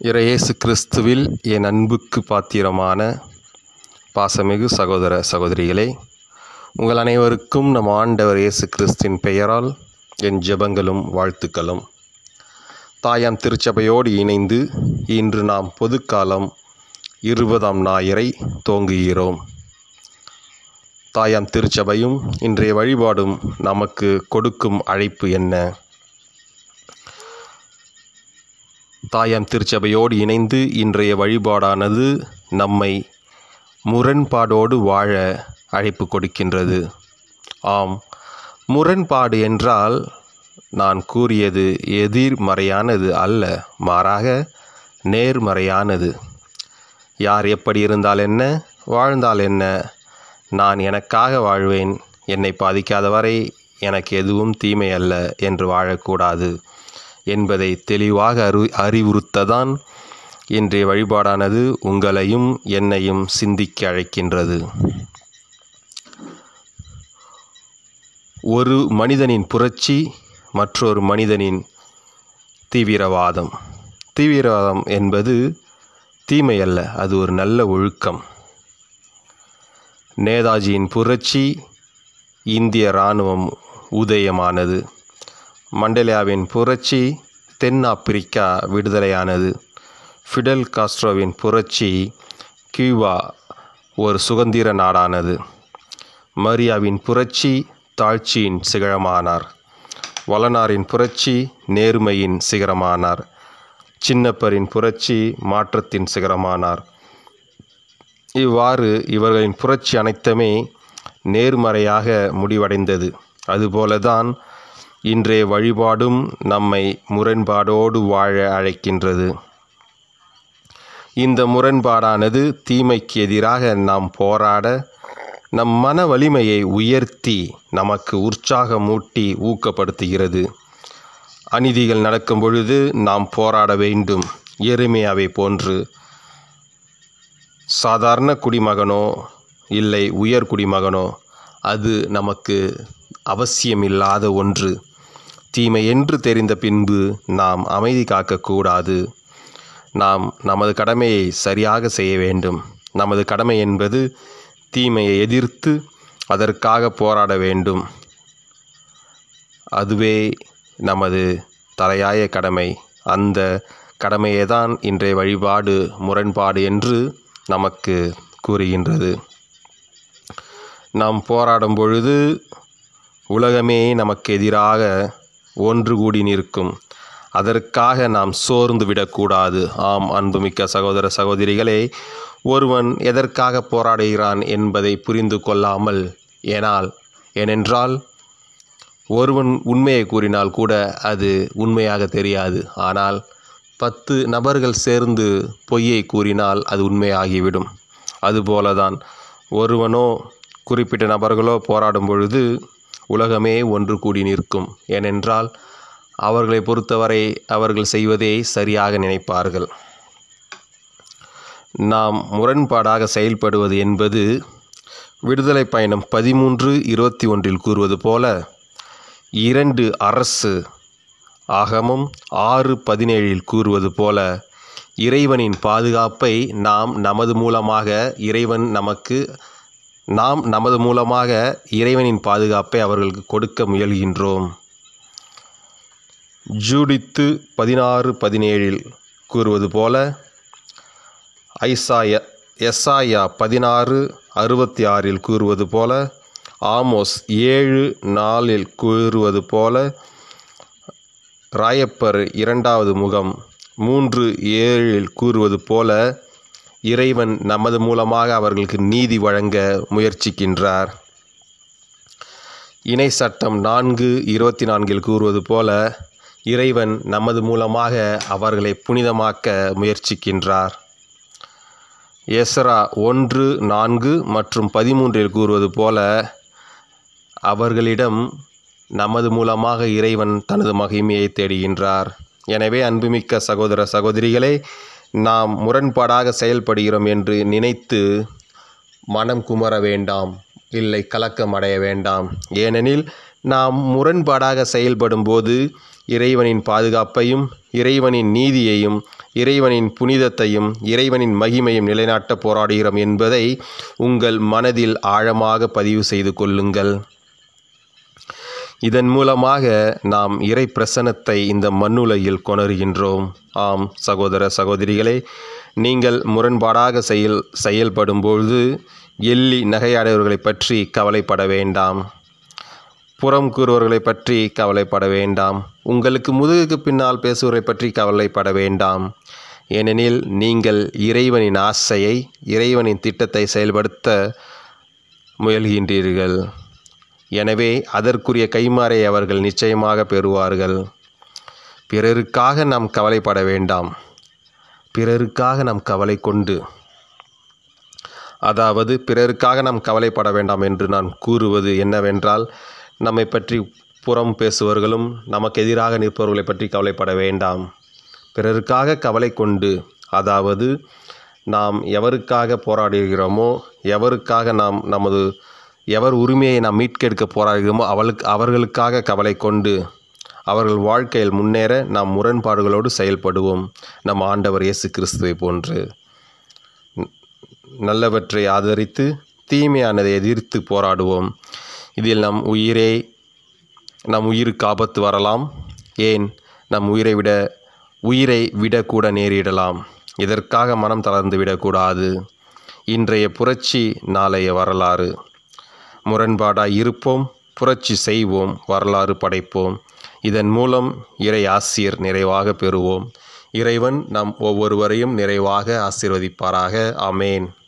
இறையேசு கிறிஸ்துவில் என் அன்புக்கு பாத்திரமான பாசமிகு சகோதர சகோதரிகளே உங்கள் அனைவருக்கும் நம் ஆண்டவர் இயேசு கிறிஸ்துவின் பெயரால் என் ஜெபங்களும் வாழ்த்துக்களும் தாயாம் திருச்சபையோடு இணைந்து இன்று நாம் பொதுக்காலம் இருபதாம் ஞாயிறை துவங்குகிறோம் தாயாம் திருச்சபையும் இன்றைய வழிபாடும் நமக்கு கொடுக்கும் அழைப்பு என்ன தாயாம் திருச்சபையோடு இணைந்து இன்றைய வழிபாடானது நம்மை முரண்பாடோடு வாழ அழைப்பு கொடுக்கின்றது ஆம் முரண்பாடு என்றால் நான் கூறியது எதிர்மறையானது அல்ல மாறாக நேர்மறையானது யார் எப்படி இருந்தால் என்ன வாழ்ந்தால் என்ன நான் எனக்காக வாழ்வேன் என்னை பாதிக்காத வரை எனக்கு எதுவும் தீமை அல்ல என்று வாழக்கூடாது என்பதை தெளிவாக அறி அறிவுறுத்ததான் இன்றைய வழிபாடானது உங்களையும் என்னையும் சிந்திக்க அழைக்கின்றது ஒரு மனிதனின் புரட்சி மற்றொரு மனிதனின் தீவிரவாதம் தீவிரவாதம் என்பது தீமை அல்ல அது ஒரு நல்ல ஒழுக்கம் நேதாஜியின் புரட்சி இந்திய இராணுவம் உதயமானது மண்டேலாவின் புரட்சி தென்னாப்பிரிக்கா விடுதலையானது ஃபிடல் காஸ்ட்ரோவின் புரட்சி கியூபா ஒரு சுதந்திர நாடானது மரியாவின் புரட்சி தாழ்ச்சியின் சிகரமானார் வளனாரின் புரட்சி நேர்மையின் சிகரமானார் சின்னப்பரின் புரட்சி மாற்றத்தின் சிகரமானார் இவ்வாறு இவர்களின் புரட்சி அனைத்துமே நேர்மறையாக முடிவடைந்தது அதுபோலதான் இன்றைய வழிபாடும் நம்மை முரண்பாடோடு வாழ அழைக்கின்றது இந்த முரண்பாடானது தீமைக்கு எதிராக நாம் போராட நம் மன வலிமையை உயர்த்தி நமக்கு உற்சாகமூட்டி ஊக்கப்படுத்துகிறது அநீதிகள் நடக்கும் பொழுது நாம் போராட வேண்டும் எருமையாவை போன்று சாதாரண குடிமகனோ இல்லை உயர் குடிமகனோ அது நமக்கு அவசியமில்லாத ஒன்று தீமை என்று தெரிந்த பின்பு நாம் அமைதி காக்கக்கூடாது நாம் நமது கடமையை சரியாக செய்ய வேண்டும் நமது கடமை என்பது தீமையை எதிர்த்து அதற்காக போராட வேண்டும் அதுவே நமது தலையாய கடமை அந்த கடமையை தான் இன்றைய வழிபாடு முரண்பாடு என்று நமக்கு கூறுகின்றது நாம் போராடும் பொழுது உலகமே நமக்கு எதிராக ஒன்று கூடி நிற்கும் அதற்காக நாம் சோர்ந்து விடக்கூடாது ஆம் அன்புமிக்க சகோதர சகோதரிகளே ஒருவன் எதற்காக போராடுகிறான் என்பதை புரிந்து கொள்ளாமல் ஏனால் ஏனென்றால் ஒருவன் உண்மையை கூறினால் கூட அது உண்மையாக தெரியாது ஆனால் பத்து நபர்கள் சேர்ந்து பொய்யை கூறினால் அது உண்மையாகிவிடும் அதுபோலதான் ஒருவனோ குறிப்பிட்ட நபர்களோ போராடும் பொழுது உலகமே ஒன்று கூடி நிற்கும் ஏனென்றால் அவர்களை பொறுத்தவரை அவர்கள் செய்வதே சரியாக நினைப்பார்கள் நாம் முரண்பாடாக செயல்படுவது என்பது விடுதலை பயணம் பதிமூன்று இருபத்தி ஒன்றில் கூறுவது போல இரண்டு அரசு ஆகமும் ஆறு பதினேழில் கூறுவது போல இறைவனின் பாதுகாப்பை நாம் நமது மூலமாக இறைவன் நமக்கு நாம் நமது மூலமாக இறைவனின் பாதுகாப்பை அவர்களுக்கு கொடுக்க முயல்கின்றோம் ஜூடித்து பதினாறு பதினேழில் கூறுவது போல ஐசாய எஸ்ஆயா பதினாறு அறுபத்தி ஆறில் கூறுவது போல ஆமோஸ் ஏழு நாலில் கூறுவது போல ராயப்பர் இரண்டாவது முகம் மூன்று ஏழில் கூறுவது போல இறைவன் நமது மூலமாக அவர்களுக்கு நீதி வழங்க முயற்சிக்கின்றார் இணை சட்டம் நான்கு இருபத்தி நான்கில் கூறுவது போல இறைவன் நமது மூலமாக அவர்களை புனிதமாக்க முயற்சிக்கின்றார் எஸ்ரா ஒன்று நான்கு மற்றும் பதிமூன்றில் கூறுவது போல அவர்களிடம் நமது மூலமாக இறைவன் தனது மகிமையை தேடுகின்றார் எனவே அன்புமிக்க சகோதர சகோதரிகளே நாம் முரண்பாடாக செயல்படுகிறோம் என்று நினைத்து மனம் குமர வேண்டாம் இல்லை கலக்கம் அடைய வேண்டாம் ஏனெனில் நாம் முரண்பாடாக செயல்படும் போது இறைவனின் பாதுகாப்பையும் இறைவனின் நீதியையும் இறைவனின் புனிதத்தையும் இறைவனின் மகிமையும் நிலைநாட்ட போராடுகிறோம் என்பதை உங்கள் மனதில் ஆழமாக பதிவு செய்து கொள்ளுங்கள் இதன் மூலமாக நாம் இறை பிரசனத்தை இந்த மண்ணுலகில் கொணர்கின்றோம் ஆம் சகோதர சகோதரிகளே நீங்கள் முரண்பாடாக செயல் செயல்படும் பொழுது எள்ளி நகையாடவர்களை பற்றி கவலைப்பட வேண்டாம் புறம் கூறுவர்களை பற்றி கவலைப்பட வேண்டாம் உங்களுக்கு முதுகுக்கு பின்னால் பேசுவதை பற்றி கவலைப்பட வேண்டாம் ஏனெனில் நீங்கள் இறைவனின் ஆசையை இறைவனின் திட்டத்தை செயல்படுத்த முயல்கின்றீர்கள் எனவே அதற்குரிய கைமாறை அவர்கள் நிச்சயமாக பெறுவார்கள் பிறருக்காக நாம் கவலைப்பட வேண்டாம் பிறருக்காக நாம் கவலை கொண்டு அதாவது பிறருக்காக நாம் கவலைப்பட வேண்டாம் என்று நான் கூறுவது என்னவென்றால் நம்மை பற்றி புறம் பேசுவர்களும் நமக்கு எதிராக நிற்பவர்களை பற்றி கவலைப்பட வேண்டாம் பிறருக்காக கவலை கொண்டு அதாவது நாம் எவருக்காக போராடுகிறோமோ எவருக்காக நாம் நமது எவர் உரிமையை நாம் மீட்கெடுக்க போராடுகிறோமோ அவளுக்கு அவர்களுக்காக கவலை கொண்டு அவர்கள் வாழ்க்கையில் முன்னேற நாம் முரண்பாடுகளோடு செயல்படுவோம் நம் ஆண்டவர் இயேசு கிறிஸ்துவை போன்று நல்லவற்றை ஆதரித்து தீமையானதை எதிர்த்து போராடுவோம் இதில் நம் உயிரே நம் உயிருக்கு ஆபத்து வரலாம் ஏன் நம் உயிரை விட உயிரை விடக்கூட நேரிடலாம் இதற்காக மனம் தளர்ந்து விடக்கூடாது இன்றைய புரட்சி நாளைய வரலாறு முரண்பாடாய் இருப்போம் புரட்சி செய்வோம் வரலாறு படைப்போம் இதன் மூலம் இறை ஆசிரியர் நிறைவாக பெறுவோம் இறைவன் நம் ஒவ்வொருவரையும் நிறைவாக ஆசீர்வதிப்பாராக ஆமேன்